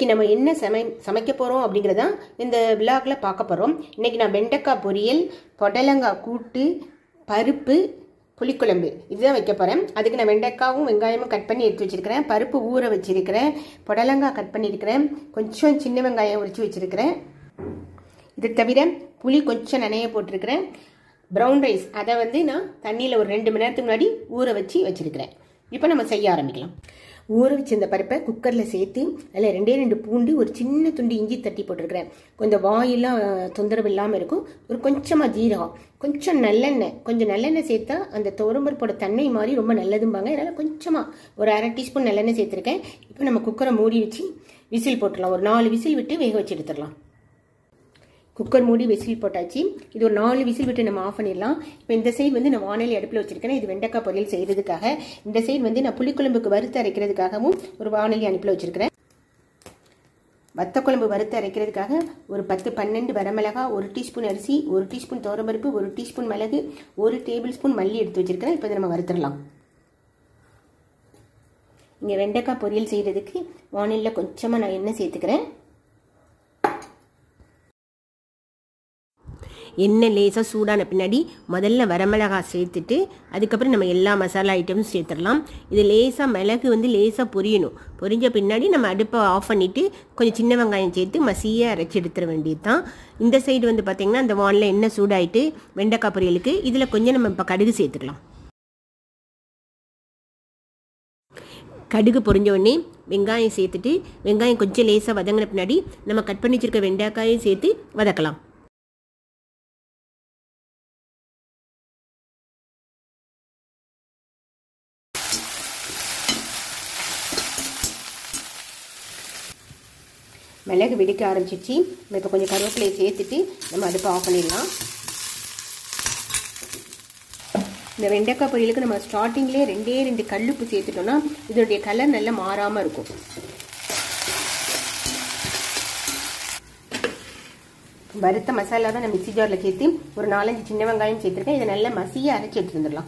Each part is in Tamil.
இன்னைக்கு நம்ம என்ன சமை சமைக்க போகிறோம் அப்படிங்கிறதான் இந்த விழாக்கில் பார்க்க போகிறோம் இன்னைக்கு நான் வெண்டைக்காய் பொரியல் புடலங்காய் கூட்டு பருப்பு புளிக்குழம்பு இதுதான் வைக்க போகிறேன் அதுக்கு நான் வெண்டைக்காவும் வெங்காயமும் கட் பண்ணி எடுத்து வச்சிருக்கிறேன் பருப்பு ஊற வச்சிருக்கிறேன் புடலங்காய் கட் பண்ணியிருக்கிறேன் கொஞ்சம் சின்ன வெங்காயம் உரிச்சு வச்சிருக்கிறேன் இது தவிர புளி கொஞ்சம் நனைய போட்டிருக்கிறேன் ப்ரௌன் ரைஸ் அதை வந்து நான் தண்ணியில் ஒரு ரெண்டு மணி நேரத்துக்கு முன்னாடி ஊற வச்சு வச்சிருக்கிறேன் இப்போ நம்ம செய்ய ஆரம்பிக்கலாம் ஊற வச்சிருந்த பருப்பை குக்கரில் சேர்த்து அதில் ரெண்டே ரெண்டு பூண்டு ஒரு சின்ன துண்டு இஞ்சி தட்டி போட்டிருக்கிறேன் கொஞ்சம் வாயெல்லாம் தொந்தரவு இல்லாமல் இருக்கும் ஒரு கொஞ்சமாக ஜீரகம் கொஞ்சம் நல்லெண்ணெய் கொஞ்சம் நல்லெண்ணெய் சேர்த்தா அந்த துவரம்பருப்போட தன்மை மாதிரி ரொம்ப நல்லதும்பாங்க அதனால் கொஞ்சமாக ஒரு அரை டீஸ்பூன் நல்லெண்ணெய் சேர்த்துருக்கேன் இப்போ நம்ம குக்கரை மூடி வச்சு விசில் போட்டுடலாம் ஒரு நாலு விசில் விட்டு வேக வச்சு எடுத்துடலாம் குக்கர் மூடி விசில் போட்டாச்சு இது ஒரு நாலு விசில் விட்டு நம்ம ஆஃப் பண்ணிடலாம் இப்போ இந்த சைடு வந்து நான் வானொலி அடுப்பில் வச்சிருக்கேன் இது வெண்டைக்காய் பொரியல் செய்கிறதுக்காக இந்த சைடு வந்து நான் புளிக்குழம்புக்கு வறுத்து அரைக்கிறதுக்காகவும் ஒரு வானொலி அடுப்பில் வச்சிருக்கிறேன் வத்த குழம்பு வறுத்து அரைக்கிறதுக்காக ஒரு பத்து பன்னெண்டு வரமிளகா ஒரு டீஸ்பூன் அரிசி ஒரு டீஸ்பூன் தோரம்பருப்பு ஒரு டீஸ்பூன் மிளகு ஒரு டேபிள் ஸ்பூன் மல்லி எடுத்து வச்சிருக்கிறேன் இப்போ இதை நம்ம வறுத்துடலாம் இங்கே வெண்டைக்காய் பொரியல் செய்கிறதுக்கு வானிலில் கொஞ்சமாக நான் எண்ணெய் சேர்த்துக்கிறேன் எண்ணெய் லேசாக சூடான பின்னாடி முதல்ல வரமிளகாய் சேர்த்துட்டு அதுக்கப்புறம் நம்ம எல்லா மசாலா ஐட்டமும் சேர்த்துடலாம் இது லேசாக மிளகு வந்து லேசாக பொரியணும் பொரிஞ்ச பின்னாடி நம்ம அடுப்பை ஆஃப் பண்ணிவிட்டு கொஞ்சம் சின்ன வெங்காயம் சேர்த்து மசிய அரைச்சி எடுத்துட வேண்டியது தான் இந்த சைடு வந்து பார்த்திங்கன்னா அந்த வானில் எண்ணெய் சூடாயிட்டு வெண்டைக்காய் பொரியலுக்கு இதில் கொஞ்சம் நம்ம இப்போ கடுகு சேர்த்துக்கலாம் கடுகு பொரிஞ்ச உடனே வெங்காயம் சேர்த்துட்டு வெங்காயம் கொஞ்சம் லேசாக வதங்கின பின்னாடி நம்ம கட் பண்ணி வச்சிருக்க வெண்டைக்காயும் சேர்த்து வதக்கலாம் மிளகு வெடிக்க ஆரம்பிச்சிச்சு நம்ம இப்போ கொஞ்சம் கருவேப்பிலையை சேர்த்துட்டு நம்ம அடுப்பை ஆஃப் பண்ணிடலாம் இந்த வெண்டைக்காய் பொரியலுக்கு நம்ம ஸ்டார்டிங்லேயே ரெண்டே ரெண்டு கல்லுப்பு சேர்த்துட்டோம்னா இதனுடைய கலர் நல்லா மாறாமல் இருக்கும் வறுத்த மசாலா தான் நான் மிக்சி ஜாரில் சேர்த்து ஒரு நாலஞ்சு சின்ன வெங்காயம் சேர்த்துருக்கேன் இதை நல்லா மசிய அரைச்சி எடுத்து வந்துடலாம்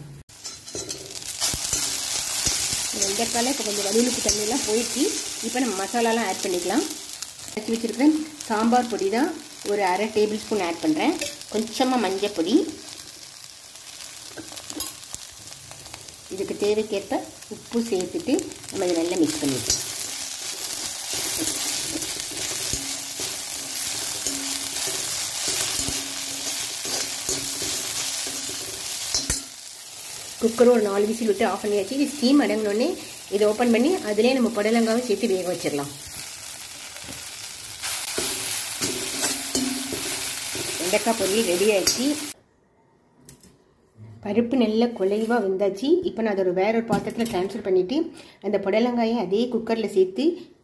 வெண்டைக்காயில் இப்போ கொஞ்சம் வடிவுக்கு தண்ணியெல்லாம் போயிட்டு இப்போ நம்ம மசாலாலாம் ஆட் பண்ணிக்கலாம் அரைச்சி வச்சுருக்கிறேன் சாம்பார் பொடி தான் ஒரு அரை டேபிள் ஸ்பூன் ஆட் பண்ணுறேன் கொஞ்சமாக மஞ்சள் பொடி இதுக்கு தேவைக்கேற்ப உப்பு சேர்த்துட்டு நம்ம இதை நல்லா மிக்ஸ் பண்ணிடுவோம் குக்கரும் ஒரு நாலு விசில் விட்டு ஆஃப் பண்ணியாச்சு இது ஸ்டீம் அடங்கினோடனே இதை ஓப்பன் பண்ணி அதிலே நம்ம புடலங்காவை சேர்த்து வேக வச்சிடலாம் வெண்டைக்காய் பொரியல் ரெடி ஆயிடுச்சு பருப்பு நல்ல குலைவாக வெந்தாச்சு இப்போ நான் அதை ஒரு வேற ஒரு பாத்திரத்தில் ட்ரான்ஸ்ஃபர் பண்ணிவிட்டு அந்த புடலங்காயை அதே குக்கரில் சேர்த்து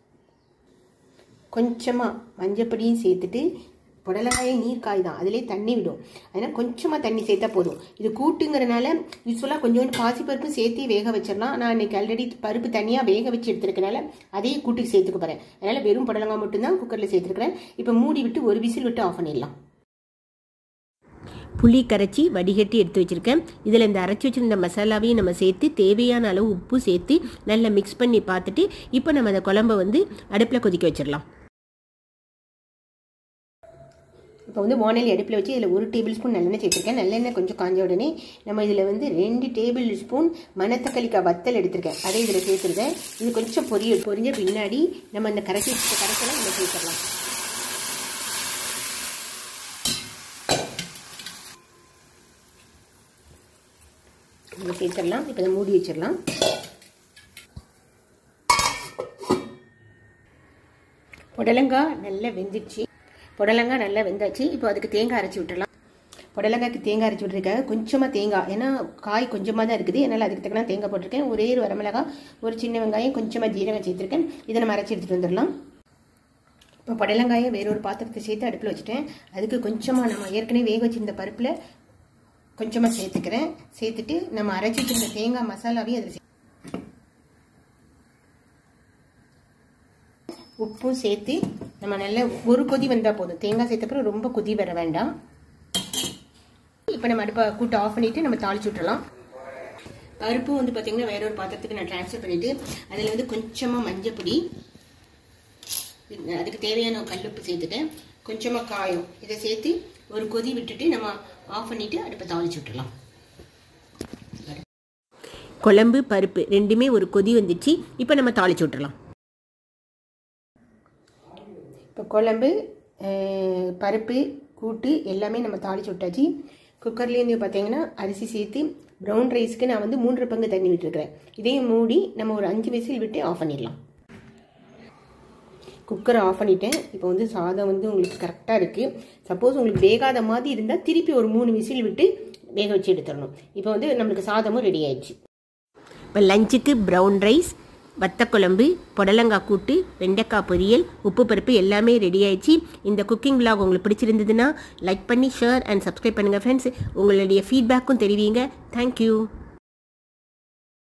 கொஞ்சமாக மஞ்சப்பொடியும் சேர்த்துட்டு புடலங்காயே நீர் காய் தான் அதிலே தண்ணி விடும் அதனால் கொஞ்சமாக தண்ணி சேர்த்தா போதும் இது கூட்டுங்கிறனால யூஸ்ஃபுல்லாக கொஞ்சோண்டு பாசிப்பருப்பும் சேர்த்து வேக வச்சிடலாம் நான் இன்னைக்கு ஆல்ரெடி பருப்பு தனியாக வேக வச்சு எடுத்துருக்கனால அதே கூட்டுக்கு சேர்த்துக்க போகிறேன் அதனால் வெறும் புடலங்காய் மட்டும்தான் குக்கரில் சேர்த்துருக்கிறேன் இப்போ மூடி விட்டு ஒரு விசில் விட்டு ஆஃப் பண்ணிடலாம் புளி கரைச்சி வடிகட்டி எடுத்து வச்சுருக்கேன் இதில் இந்த அரைச்சி வச்சுருந்த மசாலாவையும் நம்ம சேர்த்து தேவையான அளவு உப்பு சேர்த்து நல்லா மிக்ஸ் பண்ணி பார்த்துட்டு இப்போ நம்ம அந்த குழம்ப வந்து அடுப்பில் கொதிக்க வச்சிடலாம் இப்போ வந்து வானலி அடுப்பில் வச்சு இதில் ஒரு டேபிள் ஸ்பூன் நல்லெண்ணெய் சேர்த்துருக்கேன் நல்லெண்ணெய் கொஞ்சம் காஞ்ச உடனே நம்ம இதில் வந்து ரெண்டு டேபிள் ஸ்பூன் மணத்தக்களிக்காய் வத்தல் எடுத்திருக்கேன் அதை இதில் சேர்த்துருக்கேன் இது கொஞ்சம் பொரியல் பொரிஞ்ச பின்னாடி நம்ம அந்த கரைச்சி கரைச்சலாம் இதில் சேர்த்துடலாம் இதை சேர்த்துடலாம் இப்போ இதை மூடி வச்சிடலாம் புடலங்காய் நல்லா வெந்துடுச்சு புடலங்காய் நல்லா வெந்தாச்சு இப்போ அதுக்கு தேங்காய் அரைச்சி விட்டுடலாம் புடலங்காய்க்கு தேங்காய் அரைச்சி விட்டுருக்காங்க கொஞ்சமாக தேங்காய் ஏன்னா காய் கொஞ்சமாக தான் இருக்குது என்னால் அதுக்கு தக்கன தேங்காய் போட்டிருக்கேன் ஒரே ஒரு வரமிளகாய் ஒரு சின்ன வெங்காயம் கொஞ்சமாக ஜீரகம் சேர்த்துருக்கேன் இதை நம்ம அரைச்சி எடுத்துகிட்டு வந்துடலாம் இப்போ புடலங்காயை வேறொரு பாத்திரத்தை சேர்த்து அடுப்பில் வச்சுட்டேன் அதுக்கு கொஞ்சமாக நம்ம ஏற்கனவே வேக வச்சிருந்த பருப்பில் கொஞ்சமாக சேர்த்துக்கிறேன் சேர்த்துட்டு நம்ம அரைச்சி வச்சிருந்த தேங்காய் மசாலாவையும் அதில் உப்பும் சேர்த்து நம்ம நல்ல ஒரு கொதி வந்தால் போதும் தேங்காய் சேர்த்தப்பறம் ரொம்ப கொதி வர வேண்டாம் இப்போ நம்ம அடுப்பை கூட்டு ஆஃப் பண்ணிவிட்டு நம்ம தாளிச்சு விட்டுறலாம் பருப்பும் வந்து பார்த்தீங்கன்னா வேற ஒரு பாத்திரத்துக்கு நான் ட்ரான்ஸ்ஃபர் பண்ணிவிட்டு அதில் வந்து கொஞ்சமாக மஞ்சள் பொடி இது- அதுக்கு தேவையான கல்லுப்பு சேர்த்துட்டேன் கொஞ்சமாக காயம் இதை சேர்த்து ஒரு கொதி விட்டுட்டு நம்ம ஆஃப் பண்ணிவிட்டு அடுப்பை தாளிச்சு விட்டுடலாம் குழம்பு பருப்பு ரெண்டுமே ஒரு கொதி வந்துச்சு இப்போ நம்ம தாளிச்சு விட்டுறலாம் இப்போ குழம்பு அஹ், பருப்பு கூட்டு எல்லாமே நம்ம தாளிச்சு விட்டாச்சு குக்கர்லேருந்து பார்த்தீங்கன்னா அரிசி சேர்த்து ப்ரௌன் ரைஸ்க்கு நான் வந்து மூன்று பங்கு தண்ணி விட்டுருக்கிறேன் இதையும் மூடி நம்ம ஒரு அஞ்சு விசில் விட்டு ஆஃப் பண்ணிடலாம் குக்கரை ஆஃப் பண்ணிட்டேன் இப்போ வந்து சாதம் வந்து உங்களுக்கு கரெக்டாக இருக்குது சப்போஸ் உங்களுக்கு வேகாத மாதிரி இருந்தால் திருப்பி ஒரு மூணு விசில் விட்டு வேக வச்சு எடுத்துடணும் இப்போ வந்து நம்மளுக்கு சாதமும் ரெடி ஆயிடுச்சு இப்போ லஞ்சுக்கு ப்ரௌன் ரைஸ் வத்தக்குழம்பு புடலங்காய் கூட்டு வெண்டைக்காய் பொரியல் உப்பு பருப்பு எல்லாமே ரெடி ஆயிடுச்சு இந்த குக்கிங் vlog உங்களுக்கு பிடிச்சிருந்ததுன்னா லைக் பண்ணி ஷேர் அண்ட் சப்ஸ்கிரைப் பண்ணுங்கள் ஃப்ரெண்ட்ஸ் உங்களுடைய ஃபீட்பேக்கும் தெரிவிங்க தேங்க்யூ